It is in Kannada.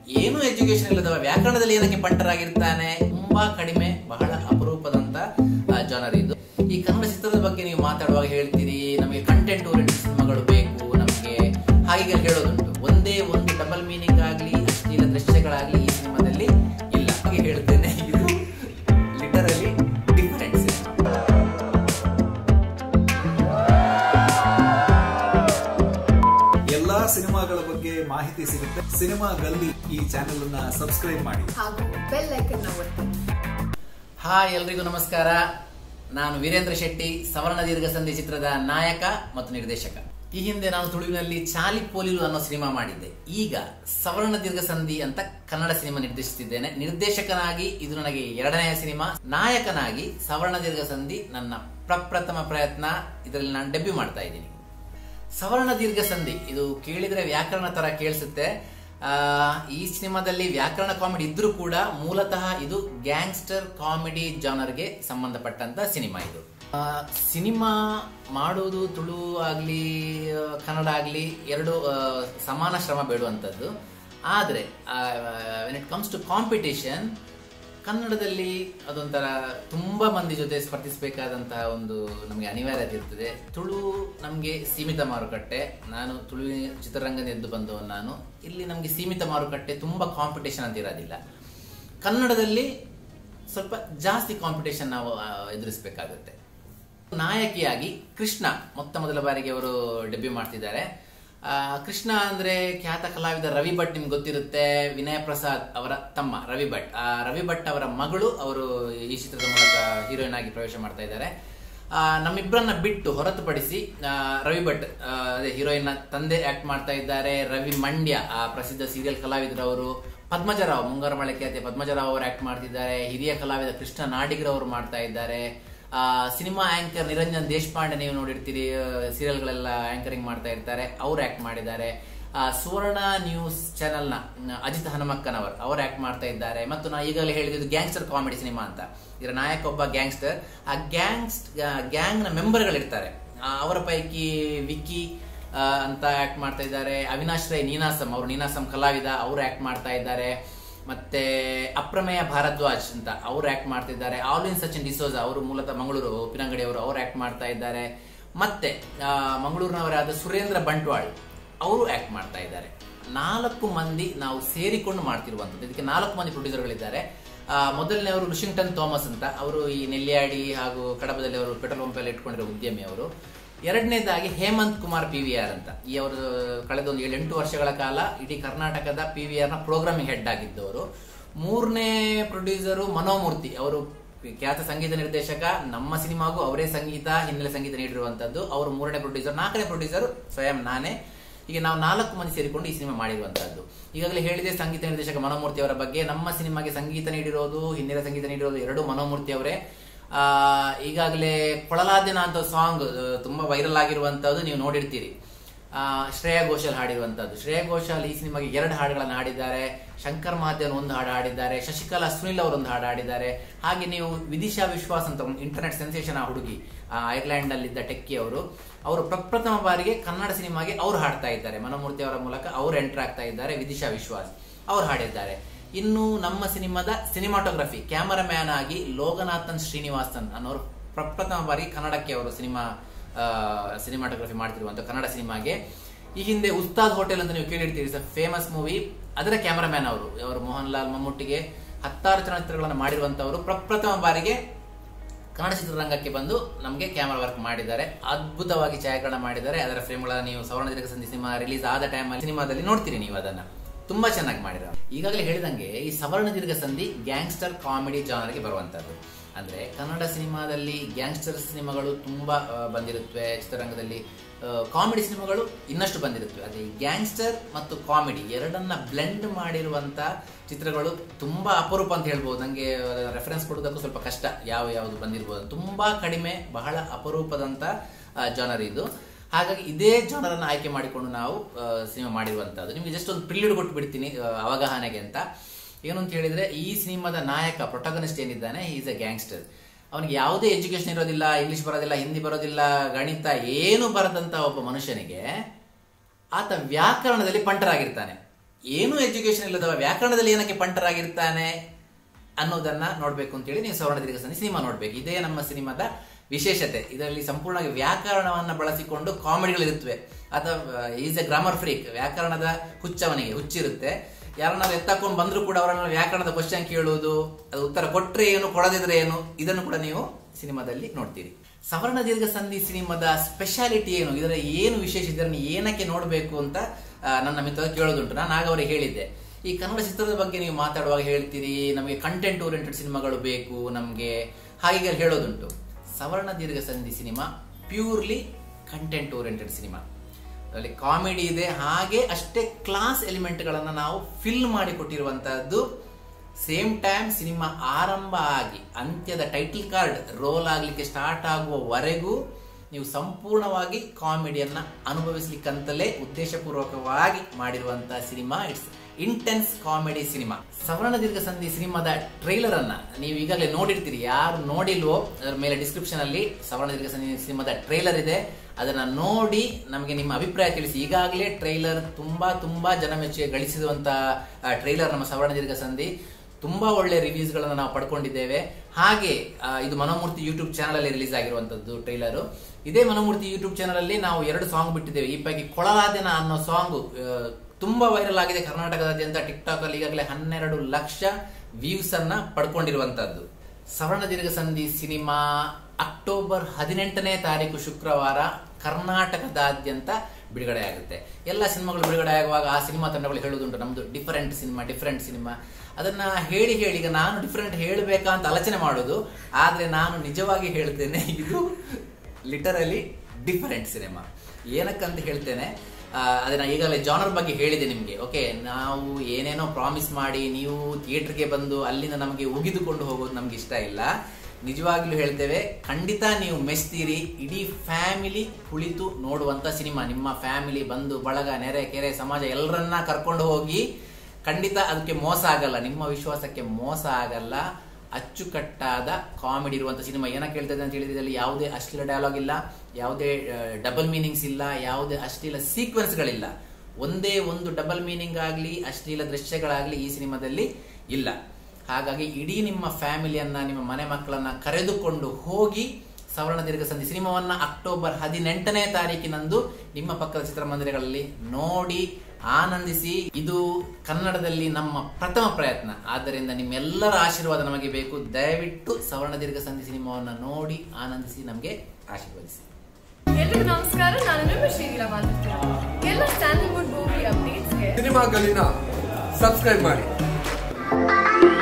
ಏನು ಎಜುಕೇಶನ್ ಇಲ್ಲದವ ವ್ಯಾಕರಣದಲ್ಲಿ ಏನಕ್ಕೆ ಪಂಟರಾಗಿರ್ತಾನೆ ತುಂಬಾ ಕಡಿಮೆ ಬಹಳ ಅಪರೂಪದಂತ ಜಾನರ್ ಇದು ಈ ಕನ್ನಡ ಚಿತ್ರದ ಬಗ್ಗೆ ನೀವು ಮಾತಾಡುವಾಗ ಹೇಳ್ತೀರಿ ನಮಗೆ ಕಂಟೆಂಟ್ ಓರಿಯೆಂಟೆಡ್ ಸಿನಿಮಾಗಳು ಬೇಕು ನಮಗೆ ಹಾಗೆ ಹೇಳೋದುಂಟು ಒಂದೇ ಒಂದು ಡಬಲ್ ಮೀನಿಂಗ್ ಆಗ್ಲಿ ಅಶ್ಲೀಲ ದೃಶ್ಯಗಳಾಗ್ಲಿ ಈ ಸಿನಿಮಾದಲ್ಲಿ ಇಲ್ಲ ಹಾಗೆ ಹೇಳ್ತೇನೆ ಇದು ಲಿಟರಲಿ ಡಿಫರೆಂಟ್ ಸಿನಿಮಾ ಎಲ್ಲಾ ಸಿನಿಮಾಗಳ ಬಗ್ಗೆ ಮಾಹಿತಿ ಸಿಗುತ್ತೆ ಸಿನಿಮಾ ಗಲ್ಲಿ ಈ ಚಾನೆಲ್ ಅನ್ನ ಸಬ್ಸ್ಕ್ರೈಬ್ ಮಾಡಿ ಹಾಗೂ ಬೆಲ್ ಐಕನ್ ಒತ್ತಿ ಹಾಯ್ ಎಲ್ರಿಗೂ ನಮಸ್ಕಾರ ನಾನು ವೀರೇಂದ್ರ ಶೆಟ್ಟಿ ಸವರ್ಣ ದೀರ್ಘ ಸಂಧಿ ಚಿತ್ರದ ನಾಯಕ ಮತ್ತು ನಿರ್ದೇಶಕ ಈ ಹಿಂದೆ ನಾನು ತುಳುವಿನಲ್ಲಿ ಚಾಲಿ ಪೋಲಿಲು ಅನ್ನೋ ಸಿನಿಮಾ ಮಾಡಿದ್ದೆ ಈಗ ಸವರ್ಣ ದೀರ್ಘ ಸಂಧಿ ಅಂತ ಕನ್ನಡ ಸಿನಿಮಾ ನಿರ್ದೇಶಿಸುತ್ತಿದ್ದೇನೆ ನಿರ್ದೇಶಕನಾಗಿ ಇದು ನನಗೆ ಎರಡನೆಯ ಸಿನಿಮಾ ನಾಯಕನಾಗಿ ಸವರ್ಣ ದೀರ್ಘ ಸಂಧಿ ನನ್ನ ಪ್ರಪ್ರಥಮ ಪ್ರಯತ್ನ ಇದರಲ್ಲಿ ನಾನು ಡೆಬ್ಯೂ ಮಾಡ್ತಾ ಇದ್ದೀನಿ ಸವರ್ಣ ದೀರ್ಘ ಸಂಧಿ ಇದು ಕೇಳಿದ್ರೆ ವ್ಯಾಕರಣ ತರ ಕೇಳಿಸುತ್ತೆ ಆ, ಈ ಸಿನಿಮಾದಲ್ಲಿ ವ್ಯಾಕರಣ ಕಾಮಿಡಿ ಇದ್ರೂ ಕೂಡ ಮೂಲತಃ ಇದು ಗ್ಯಾಂಗ್ಸ್ಟರ್ ಕಾಮಿಡಿ ಜಾನರ್ಗೆ ಸಂಬಂಧಪಟ್ಟಂತ ಸಿನಿಮಾ ಇದು ಆ, ಸಿನಿಮಾ ಮಾಡುವುದು ತುಳು ಆಗ್ಲಿ ಆ, ಕನ್ನಡ ಆಗ್ಲಿ ಎರಡು ಆ, ಸಮಾನ ಶ್ರಮ ಬೇಡುವಂಥದ್ದು ಆದ್ರೆ when it comes to competition ಕನ್ನಡದಲ್ಲಿ ಅದೊಂಥರ ತುಂಬಾ ಮಂದಿ ಜೊತೆ ಸ್ಪರ್ಧಿಸಬೇಕಾದಂತಹ ಒಂದು ನಮಗೆ ಅನಿವಾರ್ಯತೆ ಇರ್ತದೆ ತುಳು ನಮಗೆ ಸೀಮಿತ ಮಾರುಕಟ್ಟೆ ನಾನು ತುಳುವಿನ ಚಿತ್ರರಂಗದ ಎದ್ದು ಬಂದವನು ನಾನು ಇಲ್ಲಿ ನಮಗೆ ಸೀಮಿತ ಮಾರುಕಟ್ಟೆ ತುಂಬಾ ಕಾಂಪಿಟೇಷನ್ ಅಂತ ಇರೋದಿಲ್ಲ ಕನ್ನಡದಲ್ಲಿ ಸ್ವಲ್ಪ ಜಾಸ್ತಿ ಕಾಂಪಿಟೇಷನ್ ನಾವು ಆ, ಎದುರಿಸಬೇಕಾಗುತ್ತೆ ನಾಯಕಿಯಾಗಿ ಕೃಷ್ಣ ಮೊತ್ತ ಮೊದಲ ಬಾರಿಗೆ ಅವರು ಡೆಬ್ಯೂ ಮಾಡ್ತಿದ್ದಾರೆ ಆ, ಕೃಷ್ಣ ಅಂದ್ರೆ ಖ್ಯಾತ ಕಲಾವಿದ ರವಿ ಭಟ್ ನಿಮ್ಗೆ ಗೊತ್ತಿರುತ್ತೆ ವಿನಯ ಪ್ರಸಾದ್ ಅವರ ತಮ್ಮ ರವಿ ಭಟ್ ಆ ರವಿ ಭಟ್ ಅವರ ಮಗಳು ಅವರು ಈ ಚಿತ್ರದ ಮೂಲಕ ಹೀರೋಯಿನ್ ಆಗಿ ಪ್ರವೇಶ ಮಾಡ್ತಾ ಇದ್ದಾರೆ ಆ, ನಮ್ಮಿಬ್ಬರನ್ನ ಬಿಟ್ಟು ಹೊರತುಪಡಿಸಿ ಆ, ರವಿ ಭಟ್ ಆ, ಅದೇ ಹೀರೋಯಿನ್ ತಂದೆ ಆಕ್ಟ್ ಮಾಡ್ತಾ ಇದ್ದಾರೆ ರವಿ ಮಂಡ್ಯ ಆ ಪ್ರಸಿದ್ಧ ಸೀರಿಯಲ್ ಕಲಾವಿದರವರು ಪದ್ಮಜರಾವ್ ಮುಂಗಾರ ಮಳೆ ಖ್ಯಾತಿಯ ಪದ್ಮಜರಾವ್ ಅವರು ಆಕ್ಟ್ ಮಾಡ್ತಿದ್ದಾರೆ ಹಿರಿಯ ಕಲಾವಿದ ಕೃಷ್ಣ ನಾಡಿಗರ್ ಅವರು ಮಾಡ್ತಾ ಇದ್ದಾರೆ ಆ, ಸಿನಿಮಾ ಆಂಕರ್ ನಿರಂಜನ್ ದೇಶಪಾಂಡೆ ನೀವು ನೋಡಿರ್ತೀರಿ ಸೀರಿಯಲ್ಗಳೆಲ್ಲ ಆಂಕರಿಂಗ್ ಮಾಡ್ತಾ ಇರ್ತಾರೆ ಅವ್ರು ಆಕ್ಟ್ ಮಾಡಿದ್ದಾರೆ ಆ, ಸುವರ್ಣ ನ್ಯೂಸ್ ಚಾನೆಲ್ ನ ನ, ಅಜಿತ್ ಹನುಮಕ್ಕನವರ್ ಅವರು ಆಕ್ಟ್ ಮಾಡ್ತಾ ಇದ್ದಾರೆ ಮತ್ತು ನಾ ಈಗಾಗಲೇ ಹೇಳಿದ್ದು ಗ್ಯಾಂಗ್ಸ್ಟರ್ ಕಾಮಿಡಿ ಸಿನಿಮಾ ಅಂತ ಇದರ ನಾಯಕ ಒಬ್ಬ ಗ್ಯಾಂಗ್ಸ್ಟರ್ ಆ ಗ್ಯಾಂಗ್ಸ್ ಗ್ಯಾಂಗ್ ನ ಮೆಂಬರ್ಗಳಿರ್ತಾರೆ ಆ, ಅವರ ಪೈಕಿ ವಿಕ್ಕಿ ಆ, ಅಂತ ಆಕ್ಟ್ ಮಾಡ್ತಾ ಇದ್ದಾರೆ ಅವಿನಾಶ್ ರೈ ನೀನಾಸಂ ಅವರು ನೀನಾಸಂ ಕಲಾವಿದ ಅವರು ಆಕ್ಟ್ ಮಾಡ್ತಾ ಇದ್ದಾರೆ ಮತ್ತೆ ಅಪ್ರಮೇಯ ಭಾರದ್ವಾಜ್ ಅಂತ ಅವರು ಆಕ್ಟ್ ಮಾಡ್ತಿದ್ದಾರೆ ಆಲ್ವಿನ್ ಸಚಿನ್ ಡಿಸೋಜ ಅವರು ಮೂಲತಃ ಮಂಗಳೂರು ಉಪ್ಪಿನಂಗಡಿ ಅವರು ಅವ್ರು ಆಕ್ಟ್ ಮಾಡ್ತಾ ಇದ್ದಾರೆ ಮತ್ತೆ ಆ, ಮಂಗಳೂರಿನವರಾದ ಸುರೇಂದ್ರ ಬಂಟ್ವಾಳ್ ಅವರು ಆಕ್ಟ್ ಮಾಡ್ತಾ ಇದ್ದಾರೆ ನಾಲ್ಕು ಮಂದಿ ನಾವು ಸೇರಿಕೊಂಡು ಮಾಡ್ತಿರುವಂತದ್ದು ಇದಕ್ಕೆ ನಾಲ್ಕು ಮಂದಿ ಪ್ರೊಡ್ಯೂಸರ್ಗಳಿದ್ದಾರೆ ಆ, ಮೊದಲನೆಯವರು ರುಷಿಂಗ್ಟನ್ ಥಾಮಸ್ ಅಂತ ಅವರು ಈ ನೆಲ್ಯಾಡಿ ಹಾಗೂ ಕಡಬದಲ್ಲಿ ಅವರು ಪೆಟ್ರೋಲ್ ಪಂಪ್ ಎಲ್ಲ ಇಟ್ಕೊಂಡಿರೋ ಉದ್ಯಮಿ ಅವರು ಎರಡನೇದಾಗಿ Hemanth Kumar P V R ಅಂತ ಈ ಅವರು ಕಳೆದ ಒಂದು ಏಳೆಂಟು ವರ್ಷಗಳ ಕಾಲ ಇಡೀ ಕರ್ನಾಟಕದ ಪಿ ವಿ ಆರ್ ನ ಪ್ರೋಗ್ರಾಮಿಂಗ್ ಹೆಡ್ ಆಗಿದ್ದವರು ಮೂರನೇ ಪ್ರೊಡ್ಯೂಸರು ಮನೋಮೂರ್ತಿ ಅವರು ಖ್ಯಾತ ಸಂಗೀತ ನಿರ್ದೇಶಕ ನಮ್ಮ ಸಿನಿಮಾಗೂ ಅವರೇ ಸಂಗೀತ ಹಿನ್ನೆಲೆ ಸಂಗೀತ ನೀಡಿರುವಂತದ್ದು ಅವರು ಮೂರನೇ ಪ್ರೊಡ್ಯೂಸರ್ ನಾಲ್ಕನೇ ಪ್ರೊಡ್ಯೂಸರ್ ಸ್ವಯಂ ನಾನೇ ಈಗ ನಾವು ನಾಲ್ಕು ಮಂದಿ ಸೇರಿಕೊಂಡು ಈ ಸಿನಿಮಾ ಮಾಡಿರುವಂತದ್ದು ಈಗಾಗಲೇ ಹೇಳಿದೆ ಸಂಗೀತ ನಿರ್ದೇಶಕ ಮನೋಮೂರ್ತಿ ಅವರ ಬಗ್ಗೆ ನಮ್ಮ ಸಿನಿಮಾಗೆ ಸಂಗೀತ ನೀಡಿರೋದು ಹಿನ್ನೆಲೆ ಸಂಗೀತ ನೀಡಿರೋದು ಎರಡು ಮನೋಮೂರ್ತಿ ಅವರೇ ಆ, ಈಗಾಗಲೇ ಕೊಳಲಾದಿನ ಅಂತ ಸಾಂಗ್ ತುಂಬಾ ವೈರಲ್ ಆಗಿರುವಂತದ್ದು ನೀವು ನೋಡಿರ್ತೀರಿ ಆ, ಶ್ರೇಯಾ ಘೋಷಾಲ್ ಹಾಡಿರುವಂತದ್ದು ಶ್ರೇಯಾ ಘೋಷಾಲ್ ಈ ಸಿನಿಮಾಗೆ ಎರಡು ಹಾಡುಗಳನ್ನು ಹಾಡಿದ್ದಾರೆ ಶಂಕರ್ ಮಹಾದೇವನ್ ಒಂದು ಹಾಡು ಹಾಡಿದ್ದಾರೆ ಶಶಿಕಲಾ ಸುನಿಲ್ ಅವರು ಒಂದು ಹಾಡು ಹಾಡಿದ್ದಾರೆ ಹಾಗೆ ನೀವು ವಿದಿಶಾ ವಿಶ್ವಾಸ್ ಅಂತ ಒಂದು ಇಂಟರ್ನೆಟ್ ಸೆನ್ಸೇಷನ್ ಆ ಹುಡುಗಿ ಆ, ಐರ್ಲೆಂಡ್ ನಲ್ಲಿದ್ದ ಟೆಕ್ಕಿ ಅವರು ಅವರು ಪ್ರಪ್ರಥಮ ಬಾರಿಗೆ ಕನ್ನಡ ಸಿನಿಮಾಗೆ ಅವ್ರು ಹಾಡ್ತಾ ಇದ್ದಾರೆ ಮನೋಮೂರ್ತಿ ಅವರ ಮೂಲಕ ಅವರು ಎಂಟರ್ ಆಗ್ತಾ ಇದ್ದಾರೆ ವಿದಿಶಾ ವಿಶ್ವಾಸ್ ಅವ್ರು ಹಾಡಿದ್ದಾರೆ ಇನ್ನು ನಮ್ಮ ಸಿನಿಮಾದ ಸಿನಿಮಾಟೋಗ್ರಫಿ ಕ್ಯಾಮರಾಮ್ಯಾನ್ ಆಗಿ ಲೋಗನಾಥನ್ ಶ್ರೀನಿವಾಸನ್ ಅನ್ನೋರು ಪ್ರಪ್ರಥಮ ಬಾರಿ ಕನ್ನಡಕ್ಕೆ ಅವರು ಸಿನಿಮಾ ಸಿನಿಮಾಟೋಗ್ರಫಿ ಮಾಡ್ತಿರುವಂತ ಕನ್ನಡ ಸಿನಿಮಾಗೆ ಈ ಹಿಂದೆ ಉಸ್ತಾದ್ ಹೋಟೆಲ್ ಅಂತ ನೀವು ಕೇಳಿರ್ತೀರಿ ಸರ್ ಫೇಮಸ್ ಮೂವಿ ಅದರ ಕ್ಯಾಮರಾಮ್ಯಾನ್ ಅವರು ಅವರು ಮೋಹನ್ ಲಾಲ್ ಮಮ್ಮೂಟಿಗೆ ಹತ್ತಾರು ಚಲನಚಿತ್ರಗಳನ್ನು ಮಾಡಿರುವಂತವರು ಪ್ರಪ್ರಥಮ ಬಾರಿಗೆ ಕನ್ನಡ ಚಿತ್ರರಂಗಕ್ಕೆ ಬಂದು ನಮಗೆ ಕ್ಯಾಮರಾ ವರ್ಕ್ ಮಾಡಿದ್ದಾರೆ ಅದ್ಭುತವಾಗಿ ಛಾಯಾಗ್ರಹಣ ಮಾಡಿದ್ದಾರೆ ಅದರ ಫ್ರೇಮ್ಗಳನ್ನ ನೀವು ಸವರ್ಣ ದೀರ್ಘ ಸಂಧಿ ಸಿನಿಮಾ ರಿಲೀಸ್ ಆದ ಟೈಮಲ್ಲಿ ಸಿನಿಮಾದಲ್ಲಿ ನೋಡ್ತೀರಿ ನೀವು ಅದನ್ನ ತುಂಬಾ ಚೆನ್ನಾಗಿ ಮಾಡಿರೋ ಈಗಾಗಲೇ ಹೇಳಿದಂಗೆ ಈ ಸವರ್ಣ ದೀರ್ಘ ಸಂಧಿ ಗ್ಯಾಂಗ್ಸ್ಟರ್ ಕಾಮಿಡಿ ಜಾನರ್ಗೆ ಬರುವಂತದ್ದು ಅಂದ್ರೆ ಕನ್ನಡ ಸಿನಿಮಾದಲ್ಲಿ ಗ್ಯಾಂಗ್ಸ್ಟರ್ ಸಿನಿಮಾಗಳು ತುಂಬಾ ಆ, ಬಂದಿರುತ್ತವೆ ಚಿತ್ರರಂಗದಲ್ಲಿ ಕಾಮಿಡಿ ಸಿನಿಮಾಗಳು ಇನ್ನಷ್ಟು ಬಂದಿರುತ್ತವೆ ಅದೇ ಗ್ಯಾಂಗ್ಸ್ಟರ್ ಮತ್ತು ಕಾಮಿಡಿ ಎರಡನ್ನ ಬ್ಲೆಂಡ್ ಮಾಡಿರುವಂತ ಚಿತ್ರಗಳು ತುಂಬಾ ಅಪರೂಪ ಅಂತ ಹೇಳ್ಬೋದು ನಂಗೆ ರೆಫರೆನ್ಸ್ ಕೊಡೋದಕ್ಕೂ ಸ್ವಲ್ಪ ಕಷ್ಟ ಯಾವ ಯಾವುದು ಬಂದಿರ್ಬೋದು ತುಂಬಾ ಕಡಿಮೆ ಬಹಳ ಅಪರೂಪದಂತ ಜಾನರ್ ಇದು ಹಾಗಾಗಿ ಇದೇ ಜಾನರ್ ಅನ್ನು ಆಯ್ಕೆ ಮಾಡಿಕೊಂಡು ನಾವು ಸಿನಿಮಾ ಮಾಡಿರುವಂತದ್ದು ನಿಮಗೆ ಜಸ್ಟ್ ಒಂದು ಪ್ರಿಲ್ಯೂಡ್ ಕೊಟ್ಟು ಬಿಡ್ತೀನಿ ಆ, ಅವಗಾಹನೆಗೆ ಅಂತ ಏನು ಅಂತ ಹೇಳಿದ್ರೆ ಈ ಸಿನಿಮಾದ ನಾಯಕ ಪ್ರೊಟಗನಿಸ್ಟ್ ಏನಿದ್ದಾನೆ ಈಸ್ ಎ ಗ್ಯಾಂಗ್ಸ್ಟರ್ ಅವನಿಗೆ ಯಾವುದೇ ಎಜುಕೇಶನ್ ಇರೋದಿಲ್ಲ ಇಂಗ್ಲಿಷ್ ಬರೋದಿಲ್ಲ ಹಿಂದಿ ಬರೋದಿಲ್ಲ ಗಣಿತ ಏನು ಬರದಂತ ಒಬ್ಬ ಮನುಷ್ಯನಿಗೆ ಆತ ವ್ಯಾಕರಣದಲ್ಲಿ ಪಂಟರಾಗಿರ್ತಾನೆ ಏನೂ ಎಜುಕೇಶನ್ ಇಲ್ಲದವ ವ್ಯಾಕರಣದಲ್ಲಿ ಏನಕ್ಕೆ ಪಂಟರಾಗಿರ್ತಾನೆ ಅನ್ನೋದನ್ನ ನೋಡ್ಬೇಕು ಅಂತೇಳಿ ನೀವು ಸವರ್ಣ ದೀರ್ಘ ಸಂಧಿ ಸಿನಿಮಾ ನೋಡ್ಬೇಕು ಇದೇ ನಮ್ಮ ಸಿನಿಮಾದ ವಿಶೇಷತೆ ಇದರಲ್ಲಿ ಸಂಪೂರ್ಣವಾಗಿ ವ್ಯಾಕರಣವನ್ನ ಬಳಸಿಕೊಂಡು ಕಾಮಿಡಿಗಳಿರುತ್ತವೆ ಅಥವಾ ಈಸ್ ಎ ಗ್ರಾಮರ್ ಫ್ರೀಕ್ ವ್ಯಾಕರಣದ ಹುಚ್ಚವನಿಗೆ ಹುಚ್ಚಿರುತ್ತೆ ಯಾರನ್ನಾದ್ರು ಎತ್ತಾಕೊಂಡು ಬಂದ್ರು ಕೂಡ ಅವರನ್ನ ವ್ಯಾಕರಣದ ಕ್ವಶನ್ ಕೇಳುವುದು ಅದು ಉತ್ತರ ಕೊಟ್ರೆ ಏನು ಕೊಡದಿದ್ರೆ ಏನು ಇದನ್ನು ಕೂಡ ನೀವು ಸಿನಿಮಾದಲ್ಲಿ ನೋಡ್ತೀರಿ ಸವರ್ಣ ದೀರ್ಘ ಸಂಧಿ ಸಿನಿಮಾದ ಸ್ಪೆಷಾಲಿಟಿ ಏನು ಇದರ ಏನು ವಿಶೇಷ ಇದನ್ನು ಏನಕ್ಕೆ ನೋಡಬೇಕು ಅಂತ ಆ, ನನ್ನ ಮಿತ್ರ ಕೇಳೋದುಂಟು ನಾನು ಆಗ ಅವರಿಗೆ ಹೇಳಿದ್ದೆ ಈ ಕನ್ನಡ ಚಿತ್ರದ ಬಗ್ಗೆ ನೀವು ಮಾತಾಡುವಾಗ ಹೇಳ್ತೀರಿ ನಮಗೆ ಕಂಟೆಂಟ್ ಓರಿಯೆಂಟೆಡ್ ಸಿನಿಮಾಗಳು ಬೇಕು ನಮಗೆ ಹಾಗೆ ಹೇಳೋದುಂಟು Savarna Deergha Sandhi cinema purely content oriented cinema ಅದರಲ್ಲಿ ಕಾಮಿಡಿ ಇದೆ ಹಾಗೆ ಅಷ್ಟೇ ಕ್ಲಾಸ್ ಎಲಿಮೆಂಟ್ಗಳನ್ನು ನಾವು ಫಿಲ್ ಮಾಡಿ ಕೊಟ್ಟಿರುವಂತಹದ್ದು ಸೇಮ್ ಟೈಮ್ ಸಿನಿಮಾ ಆರಂಭ ಆಗಿ ಅಂತ್ಯದ ಟೈಟಲ್ ಕಾರ್ಡ್ ರೋಲ್ ಆಗಲಿಕ್ಕೆ ಸ್ಟಾರ್ಟ್ ಆಗುವವರೆಗೂ ನೀವು ಸಂಪೂರ್ಣವಾಗಿ ಕಾಮಿಡಿಯನ್ನ ಅನುಭವಿಸ್ಲಿಕ್ಕಂತಲೇ ಉದ್ದೇಶಪೂರ್ವಕವಾಗಿ ಮಾಡಿರುವಂತಹ cinema it's intense comedy cinema Savarna Deergha Sandhi ಸಿನಿಮಾದ ಟ್ರೈಲರ್ ಅನ್ನ ನೀವು ಈಗಾಗಲೇ ನೋಡಿರ್ತೀರಿ ಯಾರು ನೋಡಿಲ್ವೋ ಅದರ ಮೇಲೆ ಡಿಸ್ಕ್ರಿಪ್ಷನ್ ಅಲ್ಲಿ ಸವರ್ಣ ದೀರ್ಘ ಸಂಧಿ ಸಿನಿಮಾದ ಟ್ರೈಲರ್ ಇದೆ ಅದನ್ನ ನೋಡಿ ನಮಗೆ ನಿಮ್ಮ ಅಭಿಪ್ರಾಯ ತಿಳಿಸಿ ಈಗಾಗಲೇ ಟ್ರೈಲರ್ ತುಂಬಾ ತುಂಬಾ ಜನಮೆಚ್ಚುಗೆ ಗಳಿಸಿರುವಂತಹ ಟ್ರೈಲರ್ ನಮ್ಮ ಸವರ್ಣ ದೀರ್ಘ ಸಂಧಿ ತುಂಬಾ ಒಳ್ಳೆ ರಿವ್ಯೂಸ್ ಗಳನ್ನ ನಾವು ಪಡ್ಕೊಂಡಿದ್ದೇವೆ ಹಾಗೆ ಆ, ಇದು ಮನೋಮೂರ್ತಿ ಯೂಟ್ಯೂಬ್ ಚಾನಲ್ ಅಲ್ಲಿ ರಿಲೀಸ್ ಆಗಿರುವಂತದ್ದು ಟ್ರೈಲರ್ ಇದೇ ಮನೋಮೂರ್ತಿ ಯೂಟ್ಯೂಬ್ ಚಾನಲ್ ಅಲ್ಲಿ ನಾವು ಎರಡು ಸಾಂಗ್ ಬಿಟ್ಟಿದ್ದೇವೆ ಈ ಪೈಕಿ ಕೊಳಲಾದೆನ ಅನ್ನೋ ಸಾಂಗ್ ತುಂಬಾ ವೈರಲ್ ಆಗಿದೆ ಕರ್ನಾಟಕದಾದ್ಯಂತ ಟಿಕ್ ಟಾಕ್ ಅಲ್ಲಿ ಈಗಾಗಲೇ ಹನ್ನೆರಡು ಲಕ್ಷ ವ್ಯೂಸ್ ಅನ್ನ ಪಡ್ಕೊಂಡಿರುವಂತದ್ದು ಸವರ್ಣ ದೀರ್ಘ ಸಂಧಿ ಸಿನಿಮಾ ಅಕ್ಟೋಬರ್ ಹದಿನೆಂಟನೇ ತಾರೀಕು ಶುಕ್ರವಾರ ಕರ್ನಾಟಕದಾದ್ಯಂತ ಬಿಡುಗಡೆ ಆಗುತ್ತೆ ಎಲ್ಲ ಸಿನಿಮಾಗಳು ಬಿಡುಗಡೆ ಆಗುವಾಗ ಆ ಸಿನಿಮಾ ತಂಡಗಳು ಹೇಳುದುಂಟು ನಮ್ದು ಡಿಫರೆಂಟ್ ಸಿನಿಮಾ ಡಿಫರೆಂಟ್ ಸಿನಿಮಾ ಅದನ್ನ ಹೇಳಿ ಹೇಳಿ ಈಗ ನಾನು ಡಿಫರೆಂಟ್ ಹೇಳಬೇಕಾ ಅಂತ ಆಲೋಚನೆ ಮಾಡೋದು ಆದ್ರೆ ನಾನು ನಿಜವಾಗಿ ಹೇಳ್ತೇನೆ ಇದು ಲಿಟರಲಿ ಡಿಫರೆಂಟ್ ಸಿನಿಮಾ ಏನಕ್ಕಂತ ಹೇಳ್ತೇನೆ ಆ, ಅದನ್ನ ಈಗಾಗಲೇ ಜಾನರ್ ಬಗ್ಗೆ ಹೇಳಿದೆ ನಿಮಗೆ ಓಕೆ ನಾವು ಏನೇನೋ ಪ್ರಾಮಿಸ್ ಮಾಡಿ ನೀವು ಥಿಯೇಟರ್ಗೆ ಬಂದು ಅಲ್ಲಿಂದ ನಮಗೆ ಉಗಿದುಕೊಂಡು ಹೋಗೋದು ನಮ್ಗೆ ಇಷ್ಟ ಇಲ್ಲ ನಿಜವಾಗ್ಲೂ ಹೇಳ್ತೇವೆ ಖಂಡಿತ ನೀವು ಮೆಚ್ತೀರಿ ಇಡೀ ಫ್ಯಾಮಿಲಿ ಕುಳಿತು ನೋಡುವಂತ ಸಿನಿಮಾ ನಿಮ್ಮ ಫ್ಯಾಮಿಲಿ ಬಂಧು ಬಳಗ ನೆರೆ ಕೆರೆ ಸಮಾಜ ಎಲ್ಲರನ್ನ ಕರ್ಕೊಂಡು ಹೋಗಿ ಖಂಡಿತ ಅದಕ್ಕೆ ಮೋಸ ಆಗಲ್ಲ ನಿಮ್ಮ ವಿಶ್ವಾಸಕ್ಕೆ ಮೋಸ ಆಗಲ್ಲ ಅಚ್ಚುಕಟ್ಟಾದ ಕಾಮಿಡಿ ಇರುವಂತ ಸಿನಿಮಾ ಏನಕ್ಕೆ ಹೇಳ್ತದೆ ಅಂತ ಹೇಳಿದ್ರೆ ಇದರಲ್ಲಿ ಯಾವುದೇ ಅಶ್ಲೀಲ ಡೈಲಾಗ್ ಇಲ್ಲ ಯಾವುದೇ ಡಬಲ್ ಮೀನಿಂಗ್ಸ್ ಇಲ್ಲ ಯಾವುದೇ ಅಶ್ಲೀಲ ಸೀಕ್ವೆನ್ಸ್ಗಳಿಲ್ಲ ಒಂದೇ ಒಂದು ಡಬಲ್ ಮೀನಿಂಗ್ ಆಗಲಿ ಅಶ್ಲೀಲ ದೃಶ್ಯಗಳಾಗಲಿ ಈ ಸಿನಿಮಾದಲ್ಲಿ ಇಲ್ಲ ಹಾಗಾಗಿ ಇಡೀ ನಿಮ್ಮ ಫ್ಯಾಮಿಲಿಯನ್ನ ನಿಮ್ಮ ಮನೆ ಮಕ್ಕಳನ್ನ ಕರೆದುಕೊಂಡು ಹೋಗಿ ಸವರ್ಣ ದೀರ್ಘ ಸಂಧಿ ಸಿನಿಮಾವನ್ನ ಅಕ್ಟೋಬರ್ ಹದಿನೆಂಟನೇ ತಾರೀಕಿನಂದು ನಿಮ್ಮ ಪಕ್ಕದ ಚಿತ್ರಮಂದಿರಗಳಲ್ಲಿ ನೋಡಿ ಆನಂದಿಸಿ ಇದು ಕನ್ನಡದಲ್ಲಿ ನಮ್ಮ ಪ್ರಥಮ ಪ್ರಯತ್ನ ಆದ್ದರಿಂದ ನಿಮ್ಮೆಲ್ಲರ ಆಶೀರ್ವಾದ ನಮಗೆ ಬೇಕು ದಯವಿಟ್ಟು ಸವರ್ಣ ದೀರ್ಘ ಸಂಧಿ ಸಿನಿಮಾವನ್ನ ನೋಡಿ ಆನಂದಿಸಿ ನಮಗೆ ಆಶೀರ್ವದಿಸಿ ಎಲ್ರಿಗೂ ನಮಸ್ಕಾರ ನಾನು ನಿಮ್ಮ ಶ್ರೀಗಿರ ಮಾತಾಡ್ತೀನಿ ಎಲ್ಲ ಸ್ಟ್ಯಾಂಡರ್ಡ್ ಮೂವಿ ಅಪ್ಡೇಟ್ಸ್ಗೆ ಸಿನಿಮಾಗಲ್ಲಿನ ಸಬ್ಸ್ಕ್ರೈಬ್ ಮಾಡಿ